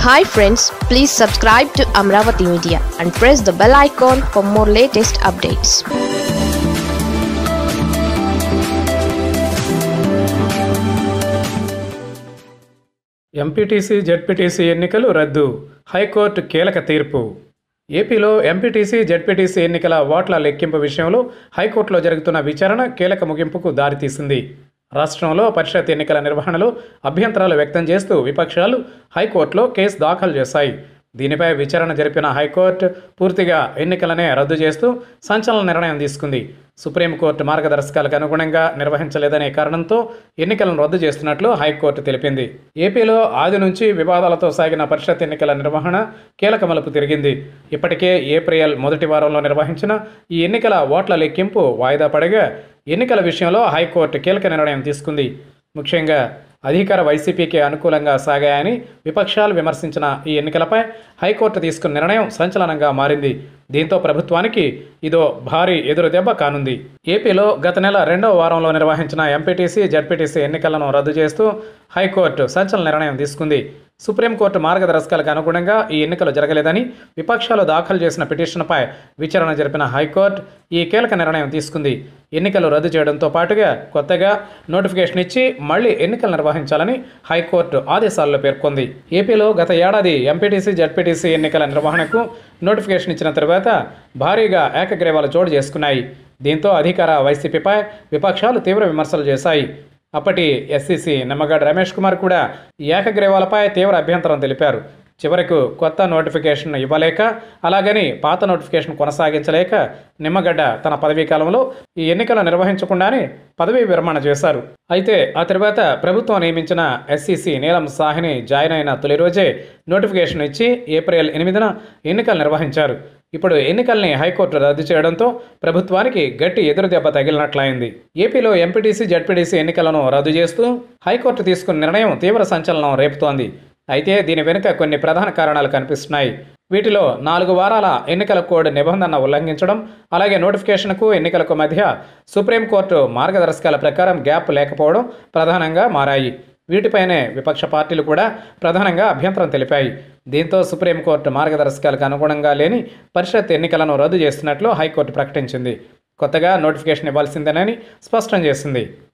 hi friends please subscribe to Amaravati media and press the bell icon for more latest updates MPTC ZPTC ఎన్నికలు రద్దు high court కీలక తీర్పు ఏపీలో MPTC ZPTC ఎన్నికల ఓట్ల లెక్కింపు విషయంలో హైకోర్టులో జరుగుతున్న విచారణ కీలక ముగింపుకు దారితీసింది రాష్ట్రంలో పరిషత్ ఎన్నికల నిర్వహణలో అభ్యంతరాలు వ్యక్తం చేస్తూ విపక్షాలు హైకోర్టులో కేసు దాఖలు చేశాయి దీనిపై విచారణ జరిపిన హైకోర్టు పూర్తిగా ఎన్నికలనే రద్దు చేస్తూ సంచలన నిర్ణయం తీసుకుంది సుప్రీంకోర్టు మార్గదర్శకాలకు అనుగుణంగా నిర్వహించలేదనే కారణంతో ఎన్నికలను రద్దు చేస్తున్నట్లు హైకోర్టు తెలిపింది ఏపీలో ఆది నుంచి వివాదాలతో సాగిన పరిషత్ ఎన్నికల నిర్వహణ కీలక మలుపు తిరిగింది ఇప్పటికే ఏప్రిల్ మొదటి వారంలో నిర్వహించిన ఈ ఎన్నికల ఓట్ల లెక్కింపు వాయిదా పడగా ఎన్నికల విషయంలో హైకోర్టు కీలక నిర్ణయం తీసుకుంది ముఖ్యంగా అధికార వైసీపీకి అనుకూలంగా సాగాయని విపక్షాలు విమర్శించిన ఈ ఎన్నికలపై హైకోర్టు తీసుకున్న నిర్ణయం సంచలనంగా మారింది దీంతో ప్రభుత్వానికి ఇదో భారీ ఎదురు దెబ్బ కానుంది ఏపీలో గత నెల రెండవ వారంలో నిర్వహించిన ఎంపీటీసీ జడ్పీటీసీ ఎన్నికలను రద్దు చేస్తూ హైకోర్టు సంచలన నిర్ణయం తీసుకుంది సుప్రీంకోర్టు మార్గదర్శకాలకు అనుగుణంగా ఈ ఎన్నికలు జరగలేదని విపక్షాలు దాఖలు చేసిన పిటిషన్పై విచారణ జరిపిన హైకోర్టు ఈ కీలక నిర్ణయం తీసుకుంది ఎన్నికలు రద్దు చేయడంతో పాటుగా కొత్తగా నోటిఫికేషన్ ఇచ్చి మళ్లీ ఎన్నికలు నిర్వహించాలని హైకోర్టు ఆదేశాల్లో పేర్కొంది ఏపీలో గత ఏడాది ఎంపీటీసీ జడ్పీటీసీ ఎన్నికల నిర్వహణకు నోటిఫికేషన్ ఇచ్చిన తర్వాత భారీగా ఏకగ్రీవాలు చోటు చేసుకున్నాయి దీంతో అధికార వైసీపీపై విపక్షాలు తీవ్ర విమర్శలు చేశాయి అప్పటి ఎస్సీసీ నిమ్మగడ్డ రమేష్ కుమార్ కూడా ఈ ఏకగ్రీవాలపై తీవ్ర అభ్యంతరం తెలిపారు చివరకు కొత్త నోటిఫికేషన్ ఇవ్వలేక అలాగని పాత నోటిఫికేషన్ కొనసాగించలేక నిమ్మగడ్డ తన పదవీ కాలంలో ఈ ఎన్నికలు నిర్వహించకుండానే పదవీ విరమణ చేశారు అయితే ఆ తర్వాత ప్రభుత్వం నియమించిన ఎస్సీసీ నీలం సాహ్ని జాయిన్ అయిన తొలి రోజే నోటిఫికేషన్ ఇచ్చి ఏప్రిల్ ఎనిమిదిన ఎన్నికలు నిర్వహించారు ఇప్పుడు ఎన్నికల్ని హైకోర్టు రద్దు చేయడంతో ప్రభుత్వానికి గట్టి ఎదురుదెబ్బ తగిలినట్లయింది ఏపీలో ఎంపీటీసీ జడ్పీటీసీ ఎన్నికలను రద్దు చేస్తూ హైకోర్టు తీసుకున్న నిర్ణయం తీవ్ర సంచలనం రేపుతోంది అయితే దీని వెనుక కొన్ని ప్రధాన కారణాలు కనిపిస్తున్నాయి వీటిలో నాలుగు వారాల ఎన్నికల కోడ్ నిబంధన ఉల్లంఘించడం అలాగే నోటిఫికేషన్కు ఎన్నికలకు మధ్య సుప్రీంకోర్టు మార్గదర్శకాల ప్రకారం గ్యాప్ లేకపోవడం ప్రధానంగా మారాయి వీటిపైనే విపక్ష పార్టీలు కూడా ప్రధానంగా అభ్యంతరం తెలిపాయి దీంతో సుప్రీంకోర్టు మార్గదర్శకాలకు అనుగుణంగా లేని పరిషత్ ఎన్నికలను రద్దు చేస్తున్నట్లు హైకోర్టు ప్రకటించింది కొత్తగా నోటిఫికేషన్ ఇవ్వాల్సిందేనని స్పష్టం చేసింది